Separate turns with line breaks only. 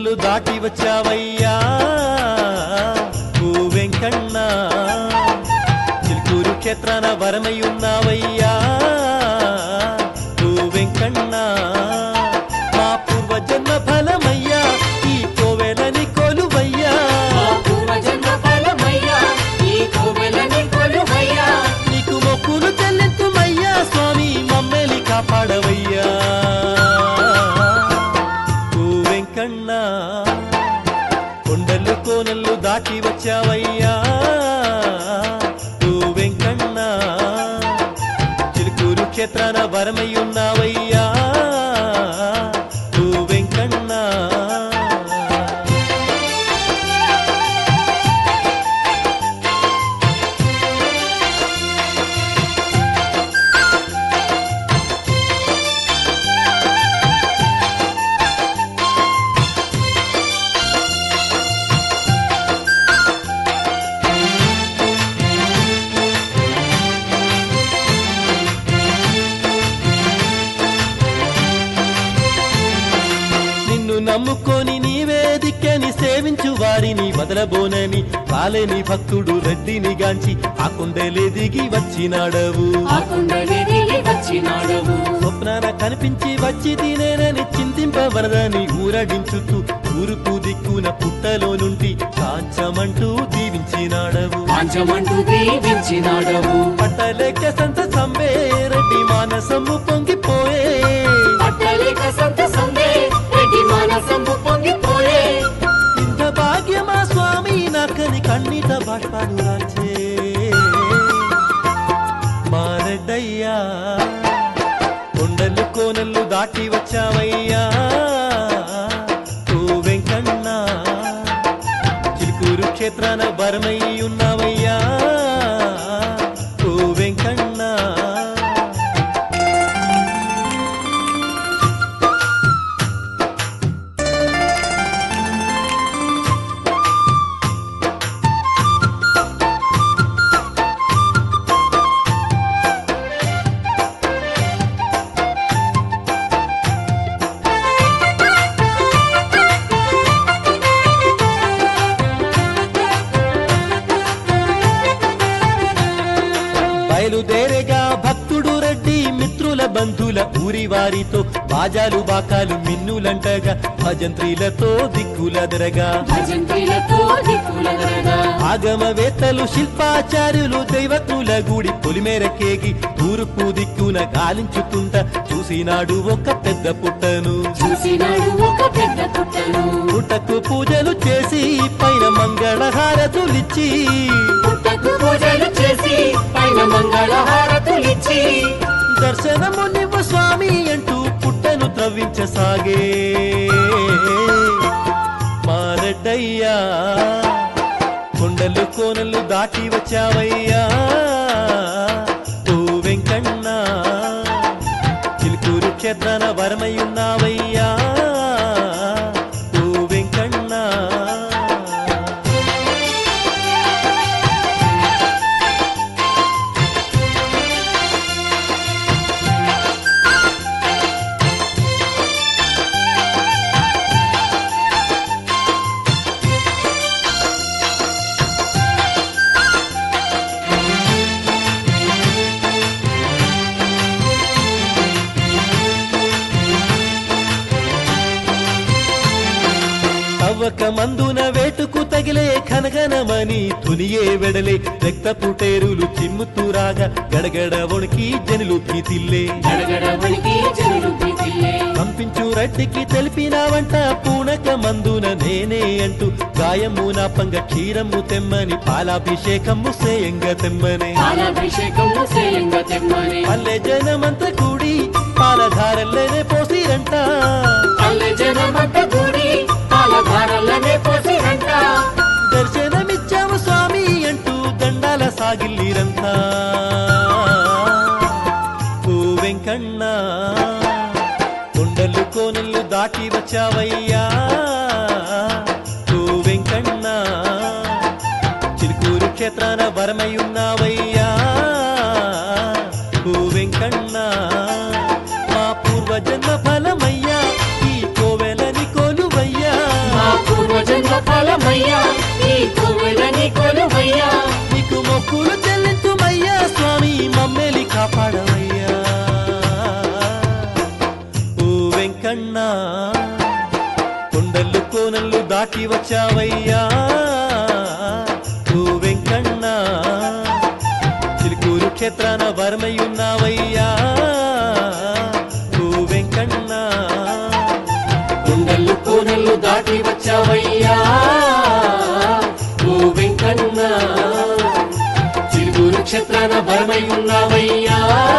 కోనల్లు దాటి వచ్చావయ్యా ఓ వెంకన్న చిలుకూరు క్షేత్రాన వరమై ఉన్నావయ్యా ఓ వెంకన్న మా పూర్వజన్మ ఫలమయ్యా ఈ కోవెలని కొలువయ్యా
మా పూర్వజన్మ ఫలమయ్యా, ఈ కోవెలని కొలువయ్యా.
నీకు మొక్కులు చెల్లింతుమయ్యా స్వామి మమ్మల్ని కాపాడవయ్యా ఓ వెంకన్న కొండలు కోనలు దాటి వచ్చావయ్యా ఓ వెంకన్న చిలుకూరు క్షేత్రాన వరమై ఉన్నావయ్యా ఓ వెంకన్న నిన్ను నమ్ముకొని నీవే దిక్కని సేవించు వారిని వదలబోనని కాలేని భక్తుడు రెడ్డిని గాంచి ఆ కుండలే దిగి వచ్చినాడవు
ఆ కుండలి దిగి వచ్చినాడవు.
స్వప్నాన కనిపించి వచ్చి తినేనని చింతింపవరదని ఊరడించుతూ ఊరుకు దిక్కున పుట్టలో నుండి కాంచమంటూ దీవించినాడవు
పాంచమంటూ దీవించినాడవు.
పట్టలేక సంత సంబే రెడ్డి మానసము పొంగిపోయే
పట్టలేక సంతసందే, రెడ్డి మానసంబు పొంగిపోయే.
ఇంత భాగ్యమా స్వామి నాకని కన్నీట బాష్పాలు రాచే మారెడ్డయ్యా కొండలు కోనలు దాటి వచ్చావయ్యా ఓ వెంకన్న చిలుకూరు క్షేత్రాన బరమై ఉన్నావయ్యా ఓ వెంకన్న బయలుదేరేగా భక్తుడు రెడ్డి మిత్రుల బంధుల ఊరి వారితో బాజాలు బాకాలు మిన్నులంటగా భజంత్రీలతో దిక్కులదరగా
భజంత్రీలతో దిక్కులగరగా.
ఆగమవేత్తలు శిల్పాచార్యులు దైవజ్ఞుల గుడి పొలిమేరకేగి తూర్పు దిక్కున గాలించుతుంట చూసినాడు ఒక పెద్ద పుట్టను
చూసినాడు ఒక పెద్ద పుట్టను
పుట్టకు పూజలు చేసి పైన మంగళహారతులిచ్చి
పుట్టకు పూజలు చేసి పైన మంగళహారతులిచ్చి
దర్శనము నివ్వు స్వామి అంటూ పుట్టను త్రవ్వించసాగే మారెడ్డయ్యా కొండలు కోనలు దాటి వచ్చావయ్యా ఓ వెంకన్న చిలుకూరు క్షేత్రాన వరమై ఉన్నావయ్యా ఓ వెంకన్న తవ్వక మందున వేటుకు తగిలే ఖనగనమని తునియే వెడలే రక్తపుటేరులు చిమ్ముతూ రాగా గడగడ వణికి జనులు భీతిల్లే
గడగడ వణికి జనులు ప్రీతిల్లే.
పంపించు రడ్డికి తెలిపినావంట పూనక మందున నేనే అంటూ గాయము నా పంగ క్షీరము తెమ్మని పాలాభిషేకము సేయంగ తెమ్మని
పాలాభిషేకము సేయంగా తెమ్మని
పల్లె జనమంత కూడి పాలధారల్లోనే పోసిరంట
పల్లె జనమంత కూడి పాలధారలనే పోసిరంట
దర్శనమిచ్చావు స్వామి అంటూ దండాల సాగిల్లిరంతా ఓ వెంకన్న కొండలు కోనలు దాటి వచ్చావయ్యా ఓ వెంకన్న చిలుకూరు క్షేత్రాన వరమై ఉన్నావయ్యా ఓ వెంకన్న మా పూర్వజన్మ ఫలమయ్యా ఈ కోవెలని కోలువయ్యా
మా శరణమయ్యా ఈ కోవెలని కొలువయ్యా
నీకు మొక్కులు చెల్లించుమయ్యా స్వామి మమ్మేలి కాపాడవయ్యా ఓ వెంకన్న కొండలు కోనలు దాటి వచ్చావయ్యా ఓ వెంకన్న చిలుకూరు క్షేత్రాన వరమయ్యున్నావయ్యా ఓ వెంకన్న
కొండలు కోనలు దాటి వచ్చావయ్యా ఓ వెంకన్న చిరుగురు క్షేత్రాన బలమై ఉన్నావయ్యా